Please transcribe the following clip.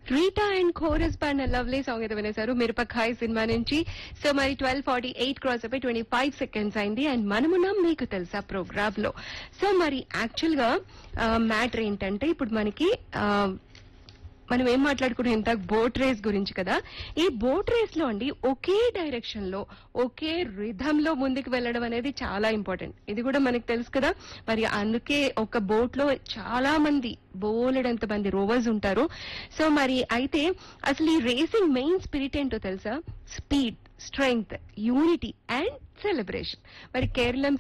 Rita and chorus band lovely song అయితే వినేశారు Mirapakay cinema నుంచి సో మరి ట్వెల్వ్ ఫార్టీ ఎయిట్ క్రాస్ అయిపోయి ట్వంటీ ఫైవ్ సెకండ్స్ అయింది అండ్ మనమున్నాం మీకు తెలుసా ప్రోగ్రామ్ లో సో మరి యాక్చువల్ గా మ్యాటర్ ఏంటంటే ఇప్పుడు మనకి ఆ, మనం ఏం మాట్లాడుకున్నాం ఇంత బోట్ రేస్ గురించి కదా ఈ బోట్ రేస్ లో అండి ఒకే డైరెక్షన్ లో ఒకే రిధమ్ లో ముందుకు వెళ్ళడం అనేది చాలా ఇంపార్టెంట్ ఇది కూడా మనకు తెలుసు కదా మరి అందుకే ఒక బోట్ లో చాలా మంది బోలెడంత మంది రోవర్స్ ఉంటారు సో మరి అయితే అసలు ఈ రేసింగ్ మెయిన్ స్పిరిట్ ఏంటో తెలుసా speed strength unity and celebration మరి కేరళం